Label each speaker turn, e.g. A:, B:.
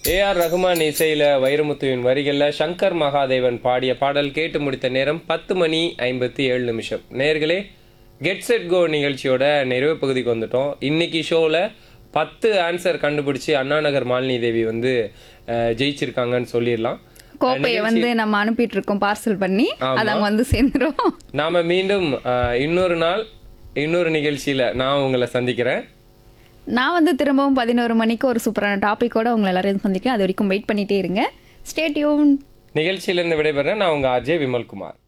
A: AR Rahman இசையில வைரமுத்துவின் வரிகள்ல சங்கர் மகாதேவன் பாடிய பாடல் கேட்டு முடித்த நேரம் பத்து மணி ஐம்பத்தி ஏழு நிமிஷம் நேர்களே கெட் செட் கோ நிகழ்ச்சியோட நிறைவு பகுதிக்கு வந்துட்டோம் இன்னைக்கு ஷோவில் பத்து ஆன்சர் கண்டுபிடிச்சி அண்ணா நகர் மாலினி தேவி வந்து அஹ், ஜெயிச்சிருக்காங்கன்னு சொல்லிடலாம்
B: கோப்பையை வந்து நம்ம அனுப்பிட்டு இருக்கோம் பார்சல் பண்ணி அது அங்க வந்து சேர்ந்துரும்
A: நாம மீண்டும் அஹ், இன்னொரு நாள் இன்னொரு நிகழ்ச்சியில நான் உங்களை சந்திக்கிறேன்
B: நான் வந்து திரும்பவும் பதினோரு மணிக்கு ஒரு சூப்பரான டாபிக்கோட உங்களை எல்லாரையும் சந்திக்கிறேன் அது வரைக்கும் வெயிட் பண்ணிட்டே இருங்க ஸ்டேட்யூன்
A: நிகழ்ச்சியிலிருந்து விடைபெறேன் நான் உங்க ஆர்ஜே விமல்குமார்